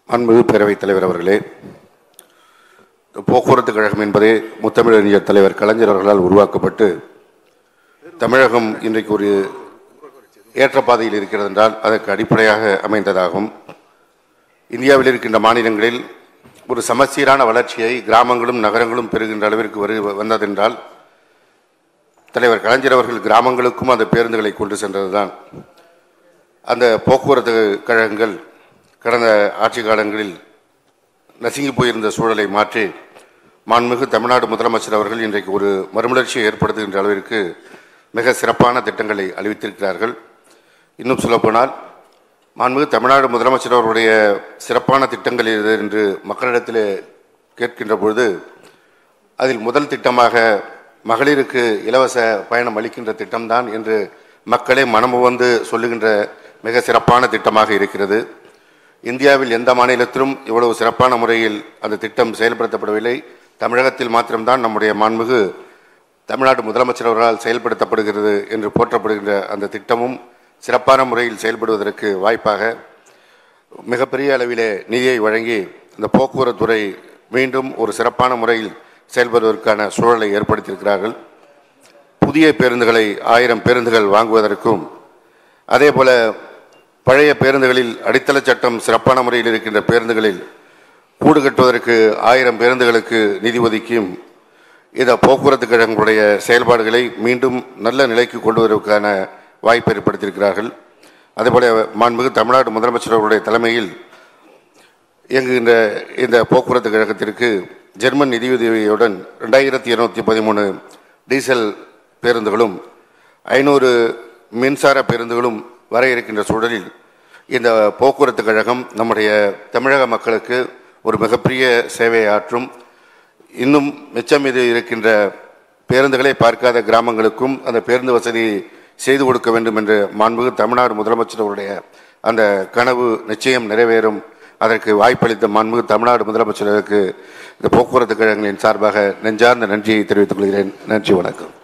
அன்பு பேரவைத் தலைவர் அவர்களே போக்குவரத்து கழகம் என்பதே முத்தமிழறிஞர் தலைவர் கலைஞர் அவர்களால் உருவாக்கப்பட்டு தமிழகம் இன்றைக்கு ஒரு ஏற்ற பாதையில் இருக்கிறது என்றால் அதற்கு அடிப்படையாக அமைந்ததாகும் இந்தியாவில் இருக்கின்ற மாநிலங்களில் ஒரு சமச்சீரான வளர்ச்சியை கிராமங்களும் நகரங்களும் பெறுகின்ற அளவிற்கு வரு வந்ததென்றால் தலைவர் கலைஞர் அவர்கள் கிராமங்களுக்கும் அந்த பேருந்துகளை கொண்டு சென்றதுதான் அந்த போக்குவரத்து கழகங்கள் கடந்த ஆட்சி காலங்களில் நசுங்கி போயிருந்த சூழலை மாற்றி மாண்புமிகு தமிழ்நாடு முதலமைச்சர் அவர்கள் இன்றைக்கு ஒரு மறுமலர்ச்சியை ஏற்படுத்துகின்ற அளவிற்கு மிக சிறப்பான திட்டங்களை அறிவித்திருக்கிறார்கள் இன்னும் சொல்லப்போனால் மாண்புமிகு தமிழ்நாடு முதலமைச்சர் அவருடைய சிறப்பான திட்டங்கள் எது என்று மக்களிடத்தில் கேட்கின்ற பொழுது அதில் முதல் திட்டமாக மகளிருக்கு இலவச பயணம் அளிக்கின்ற திட்டம்தான் என்று மக்களே மனமுவந்து சொல்லுகின்ற மிக சிறப்பான திட்டமாக இருக்கிறது இந்தியாவில் எந்த மாநிலத்திலும் இவ்வளவு சிறப்பான முறையில் அந்த திட்டம் செயல்படுத்தப்படவில்லை தமிழகத்தில் மாத்திரம்தான் நம்முடைய மாண்புமிகு தமிழ்நாடு முதலமைச்சர் அவர்களால் செயல்படுத்தப்படுகிறது என்று போற்றப்படுகின்ற அந்த திட்டமும் சிறப்பான முறையில் செயல்படுவதற்கு வாய்ப்பாக மிகப்பெரிய அளவிலே நிதியை வழங்கி இந்த போக்குவரத்துறை மீண்டும் ஒரு சிறப்பான முறையில் செயல்படுவதற்கான சூழலை ஏற்படுத்தியிருக்கிறார்கள் புதிய பேருந்துகளை ஆயிரம் பேருந்துகள் வாங்குவதற்கும் அதே போல பழைய பேருந்துகளில் அடித்தள சட்டம் சிறப்பான முறையில் இருக்கின்ற பேருந்துகளில் கூடு கட்டுவதற்கு ஆயிரம் பேருந்துகளுக்கு நிதி ஒதுக்கியும் இந்த போக்குவரத்து கழகங்களுடைய செயல்பாடுகளை மீண்டும் நல்ல நிலைக்கு கொண்டு வருவதற்கான வாய்ப்பை ஏற்படுத்தியிருக்கிறார்கள் அதேபோல மாண்புமிகு தமிழ்நாடு முதலமைச்சர் அவருடைய தலைமையில் இயங்குகின்ற இந்த போக்குவரத்து கழகத்திற்கு ஜெர்மன் நிதியுதவியுடன் ரெண்டாயிரத்தி இருநூத்தி பதிமூணு டீசல் பேருந்துகளும் ஐநூறு மின்சார பேருந்துகளும் வர இருக்கின்ற சூழலில் இந்த போக்குவரத்து கழகம் நம்முடைய தமிழக மக்களுக்கு ஒரு மிகப்பெரிய சேவையை ஆற்றும் இன்னும் மிச்சம் மீது இருக்கின்ற பேருந்துகளை பார்க்காத கிராமங்களுக்கும் அந்த பேருந்து வசதி செய்து கொடுக்க வேண்டும் என்று மாண்புமிகு தமிழ்நாடு முதலமைச்சர் அவருடைய அந்த கனவு நிச்சயம் நிறைவேறும் அதற்கு வாய்ப்பளித்த மாண்புமிகு தமிழ்நாடு முதலமைச்சருக்கு இந்த போக்குவரத்து கழகங்களின் சார்பாக நெஞ்சார்ந்த நன்றியை தெரிவித்துக் கொள்கிறேன் நன்றி வணக்கம்